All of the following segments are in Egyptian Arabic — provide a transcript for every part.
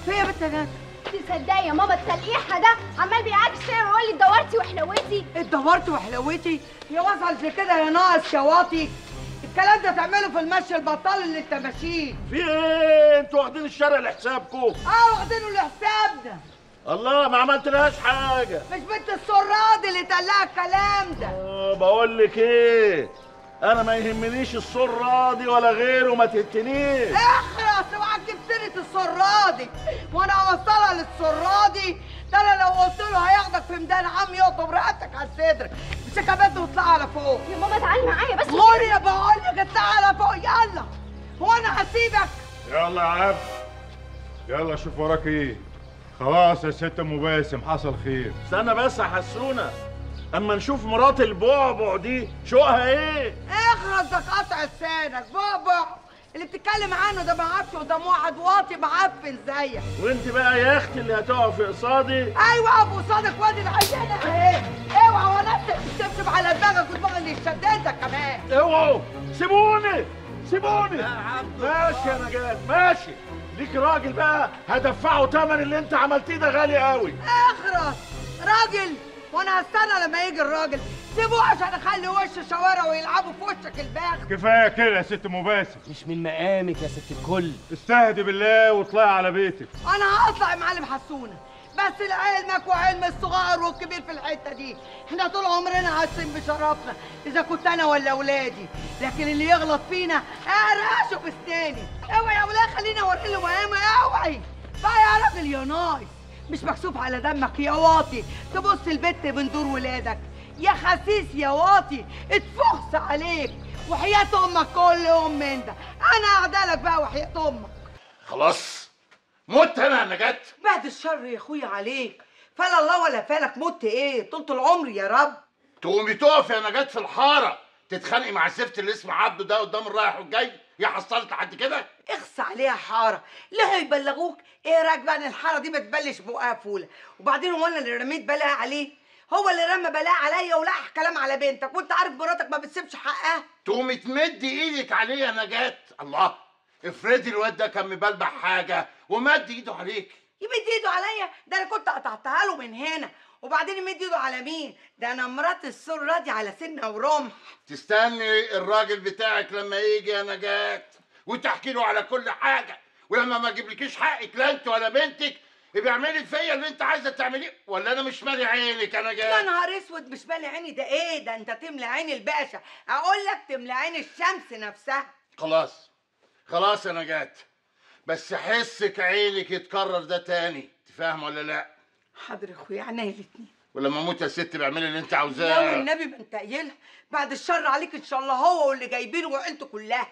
في إيه يا بنت ندى تصدقي يا ماما التلقيحه ده عمال بيعاكس فيا ويقول لي دورتي وحلوتي اتدورت وحلوتي يا وصل في كده يا ناقص يا واطي الكلام ده تعمله في المشي البطال اللي انت ماشيه في ايه انتوا واخدين الشارع لحسابكم اه واخدينه لحساب ده الله ما عملتلهاش حاجه مش بنت السراد اللي تقلها الكلام ده آه، بقول لك ايه انا ما يهمنيش السره دي ولا غيره ما تهتنيش اخرس اوعى تجيب سيره السرادي وانا اوصلها للسرادي ده انا لو قلت له هياخدك في ميدان عام يقطم رقبتك على صدرك مش كبات وطلع على فوق يا ماما تعالي معايا بس غوري يا بقول لك اطلع على فوق يلا هو انا هسيبك يلا يا عبد يلا شوف وراك ايه خلاص يا ست ام باسم حصل خير استنى بس يا حسونه اما نشوف مرات البعبع دي شوقها ايه اخرس ده قطع لسانك بابا اللي بتتكلم عنه ده ما عارفش قدام واحد واطي معفن زيك وانت بقى يا اختي اللي هتقف قصادي ايوه ابو صادق وادي العيانه اهي اوعى ونفسك تشبشب على دماغك ودماغ اللي شدتك كمان اوعوا سيبوني سيبوني ماشي يا نجاة ماشي ليك راجل بقى هدفعه تمن اللي انت عملتيه ده غالي قوي اخرس راجل وانا هستنى لما يجي الراجل سيبوه عشان اخلي وش الشوارع ويلعبوا في وشك الباغ كفايه كده يا ست ام باسم مش من مقامك يا ست الكل استهدي بالله واطلعي على بيتك انا هطلع يا معلم حسونه بس لعلمك وعلم الصغار والكبير في الحته دي احنا طول عمرنا عايشين بشرفنا اذا كنت انا ولا اولادي لكن اللي يغلط فينا اقرقشه باسناني اوعي يا ولاد خليني اوري له مهامه اوعي بقى يا راجل يا نايس مش مكسوف على دمك يا واطي تبص البت من دور ولادك يا خسيس يا واطي اتفخس عليك وحياة امك كل يوم من ده انا اعدلك بقى وحياة امك خلاص مت انا يا نجاة بعد الشر يا اخويا عليك فلا الله ولا فالك مت ايه طولة العمر يا رب تقومي تقف يا نجاة في الحاره تتخانقي مع الزفت اللي اسمه عبده ده قدام الرايح والجاي يا حصلت لحد كده اخس عليها حاره ليه يبلغوك ايه رايك بقى ان الحاره دي بتبلش بقها فوله وبعدين هو انا اللي رميت بلاها عليه هو اللي رمى بلاها عليا ولح كلام على بنتك وانت عارف مراتك ما بتسيبش حقها تقومي تمدي ايدك عليه يا نجاة الله افرضي الواد ده كان مبلبع حاجه ومد ايده عليك يمد ايده عليا ده انا كنت قطعتها له من هنا وبعدين يمد ايده على مين ده انا مرات السره دي على سنه ورمح تستني الراجل بتاعك لما يجي يا نجاة وتحكي له على كل حاجه ولما ما اجيبلكيش حقك لا انت ولا بنتك يبقى اعملي فيا اللي انت عايزه تعمليه ولا انا مش مالي عينك يا يا نجاة نهار اسود مش بالي عيني ده ايه ده انت تملى عين الباشا اقول لك تملى عين الشمس نفسها خلاص خلاص يا نجاة بس حسك عينك يتكرر ده تاني تفهم ولا لا حاضر يا اخويا عينيا الاتنين ولما اموت يا ست بعملي اللي انت لو عاوزاه النبي ما انت قايلها بعد الشر عليك ان شاء الله هو واللي جايبينه وعيلته كلها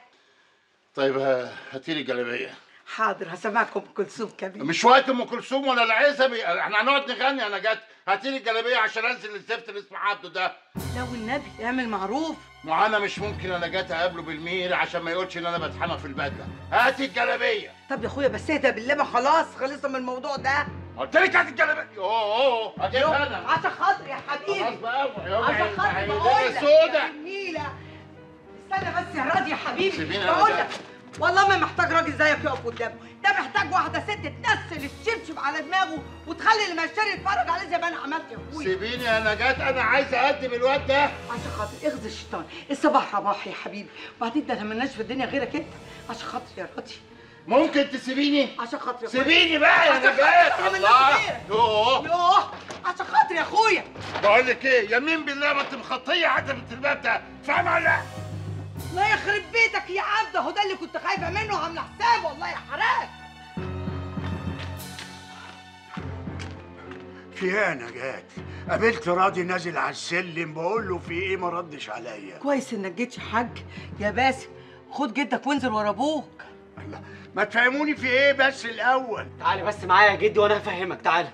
طيب ها- هاتيلي الجلابيه حاضر هسمعكم ام كلثوم كمان مش وقت ام كلثوم ولا العزبي احنا هنقعد نغني يا نجاة هاتيلي الجلابيه عشان انزل الزفت اللي اسمه عبده ده لو النبي اعمل معروف ما انا مش ممكن يا نجاة اقابله بالمير عشان ما يقولش ان انا بتحمى في البدله هاتي الجلابيه طب يا اخويا بس اهدى بالله ما خلاص خلصنا من الموضوع ده قلت لك هات الجلابيه اوه اوه هجيبها انا عشان خاطري يا خلاص حبيبي بقى عشان خاطري عينيا بقول لك سودة يا جميلة استنى بس يا راضي يا حبيبي سيبيني أنا بقول بقى. لك والله ما محتاج راجل زيك يقف قدامه ده محتاج واحده ست تنسل الشبشب على دماغه وتخلي المشتري يتفرج عليه زي ما انا عملت يا اخويا سيبيني يا نجاة انا عايز اقدم الواد ده عشان خاطر اغزي الشيطان الصباح رباح يا حبيبي وبعدين ده انا ملناش في الدنيا غيرك انت عشان خاطر يا راضي ممكن تسيبيني عشان خاطر يا سيبيني بقى يا عشان خاطر نجاة يا من الله غيرك. يوه يوه عشان خاطر يا اخويا بقول لك ايه يمين بالله ما انت مخطيه عتبة الباب ده فاهم ولا لا؟ الله يخرب بيتك يا عبده هو ده اللي كنت خايفه منه وعامله حسابه والله يا حراك في ايه يا نجاة؟ قابلت راضي نازل على السلم بقول له في ايه ما ردش عليا كويس انك جيت يا حاج يا باسم خد جدك وانزل ورا ابوك الله ما تفهموني في ايه بس الاول تعالى بس معايا يا جدي وانا هفهمك تعالى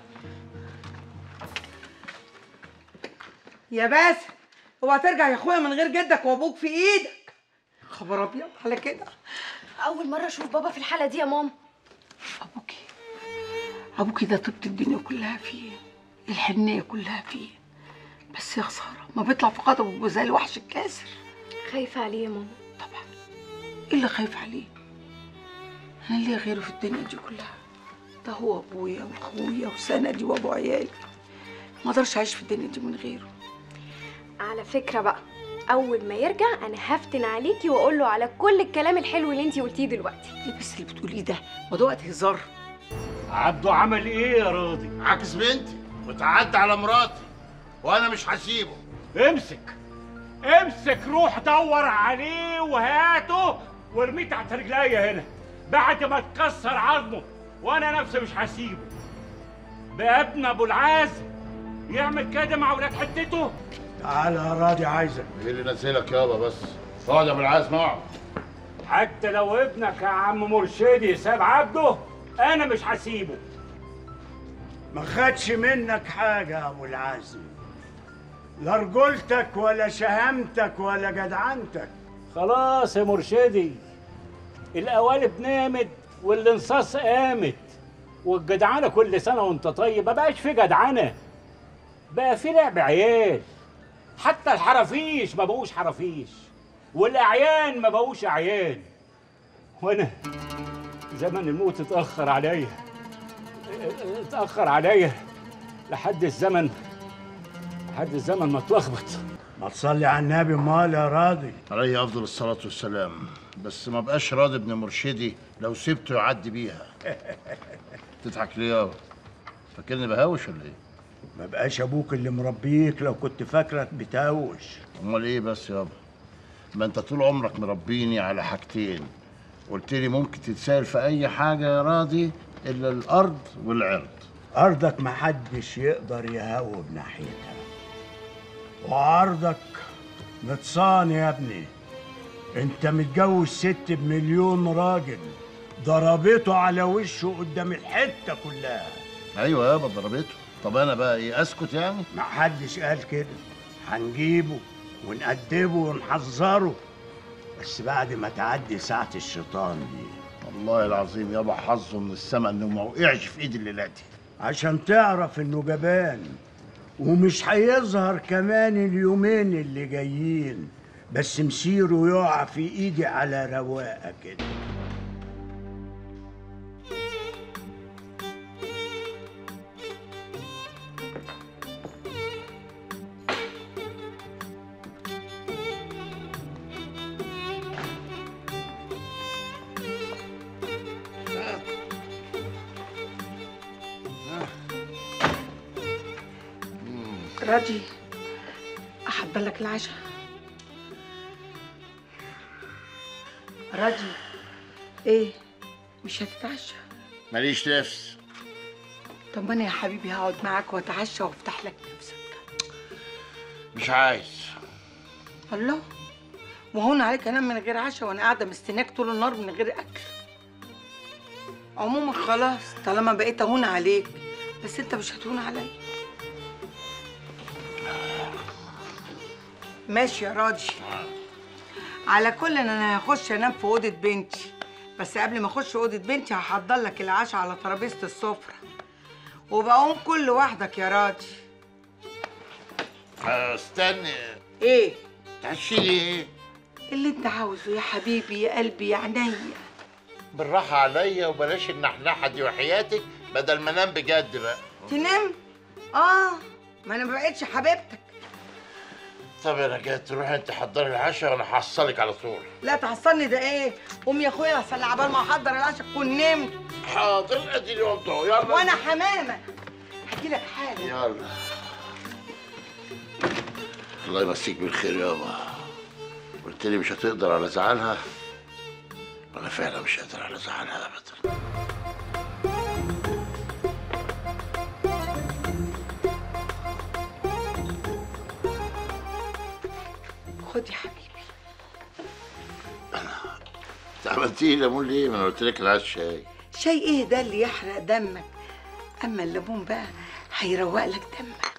يا باسم اوعى ترجع يا اخويا من غير جدك وابوك في ايدك خبر ابيض على كده اول مره اشوف بابا في الحاله دي يا ماما ابوكي ابوكي ده طبت الدنيا كلها فيه الحنيه كلها فيه بس يا خساره ما بيطلع في غضبه بيبقى زي الوحش الكاسر خايفه عليه يا ماما طبعا ايه اللي خايف عليه انا ليه غيره في الدنيا دي كلها ده هو ابويا واخويا وسندي وابو عيالي ما اقدرش اعيش في الدنيا دي من غيره على فكره بقى اول ما يرجع انا هفتن عليكي واقول له على كل الكلام الحلو اللي انتي قلتيه دلوقتي ايه بس اللي بتقوليه ده ما ده وقت هزار عبده عمل ايه يا راضي عكس بنتي وتعدى على مراتي وانا مش هسيبه امسك امسك روح دور عليه وهاته وارميه تحت رجليا هنا بعد ما تكسر عظمه وانا نفسي مش هسيبه بقى ابن ابو العازم يعمل كده مع ولاد حتته تعالى يا راضي عايزك ايه اللي نزلك يابا بس اقعد يا ابو العازم اقعد حتى لو ابنك يا عم مرشدي ساب عبده انا مش هسيبه ما خدش منك حاجة يا أبو العازم لا رجولتك ولا شهامتك ولا جدعنتك خلاص يا مرشدي القوالب نامت والانصاص قامت والجدعنه كل سنه وانت طيب ما بقاش في جدعنه بقى في لعب عيال حتى الحرافيش ما بقوش حرافيش والاعيان ما بقوش اعيان وانا زمن الموت اتاخر عليا اتاخر عليا لحد الزمن لحد الزمن ما اتلخبط ما تصلي على النبي مال يا راضي عليه افضل الصلاه والسلام بس ما بقاش راضي ابن مرشدي لو سبته يعدي بيها تضحك ليه يابا فاكرني بهاوش ولا ايه ما بقاش ابوك اللي مربيك لو كنت فاكرك بتهوش امال ايه بس يابا ما انت طول عمرك مربيني على حاجتين قلت لي ممكن تتسال في اي حاجه يا راضي الا الارض والعرض ارضك محدش يقدر يهوب ناحيتها وعرضك متصان يا ابني انت متجوز ست بمليون راجل ضربته على وشه قدام الحته كلها ايوه يابا ضربته طب انا بقى ايه اسكت يعني محدش قال كده هنجيبه ونأدبه ونحذره بس بعد ما تعدي ساعة الشيطان دي والله العظيم يابا حظه من السما انه ما وقعش في ايدي الليله دي عشان تعرف انه جبان ومش هيظهر كمان اليومين اللي جايين بس مسيره يقع في ايدي على رواقه كده راضي احضر لك العشاء راضي ايه مش هتتعشى ماليش نفس طب ما انا يا حبيبي هقعد معاك واتعشى وافتح لك نفسك مش عايز الله وهون عليك انام من غير عشاء وانا قاعده مستناك طول النهار من غير اكل عموما خلاص طالما بقيت اهون عليك بس انت مش هتهون عليا ماشي يا راضي على كل ان انا هخش انام في اوضه بنتي بس قبل ما اخش اوضه بنتي هحضر لك العشاء على ترابيزه السفره وبقوم كل وحدك يا راضي استني ايه تعشي لي ايه اللي انت عاوزه يا حبيبي يا قلبي يا عينيا بالراحه عليا وبلاش النحنحه دي وحياتك بدل ما انام بجد بقى تنام اه ما انا ما بقتش حبيبتك طب يا نجاة تروحي انت حضري العشاء وانا هحصلك على طول لا تحصلني ده ايه قوم يا اخويا عشان عبال ما احضر العشاء تكون نمت حاضر اديني قمت اهو يلا وانا حمامه هحكي لك حاجه يلا الله يمسيك بالخير يابا قلت لي مش هتقدر على زعلها وانا فعلا مش قادر على زعلها ابدا خد يا حبيبي انت عملتي لي ليمون ليه؟ ما انا قلت لك العيش شاي شاي ايه ده اللي يحرق دمك اما الليمون بقى هيروق لك دمك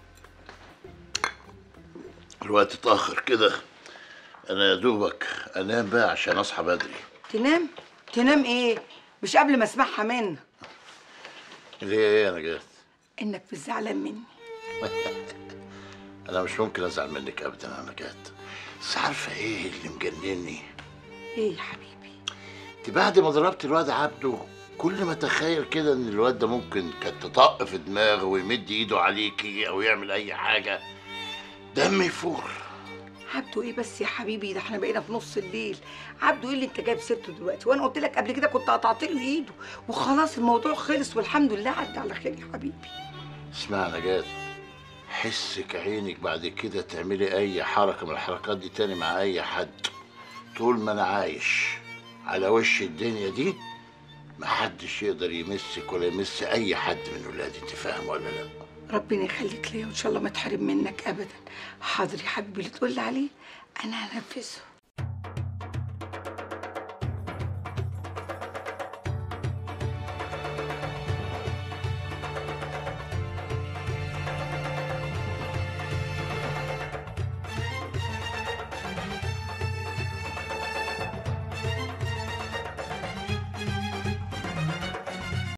الوقت اتاخر كده انا يا دوبك انام بقى عشان اصحى بدري تنام تنام ايه مش قبل ما اسمعها منك ليه ايه يا نجاة؟ انك في زعلان مني انا مش ممكن ازعل منك ابدا يا نجاة بس عارفه ايه اللي مجنني؟ ايه يا حبيبي انت بعد ما ضربت الواد عبده كل ما تخيل كده ان الواد ده ممكن كانت تطق في دماغه ويمد ايده عليكي او يعمل اي حاجه دمي يفور عبده ايه بس يا حبيبي ده احنا بقينا في نص الليل عبده ايه اللي انت جايب سيرته دلوقتي وانا قلت لك قبل كده كنت قطعت له ايده وخلاص الموضوع خلص والحمد لله عدى على خير يا حبيبي اسمع يا نجاة حسك عينك بعد كده تعملي اي حركه من الحركات دي تاني مع اي حد طول ما انا عايش على وش الدنيا دي محدش يقدر يمسك ولا يمس اي حد من ولادي انت فاهم ولا لا ربنا يخليك ليا وان شاء الله ما تحرم منك ابدا حاضر يا حبيبي اللي تقول لي عليه انا هنفذه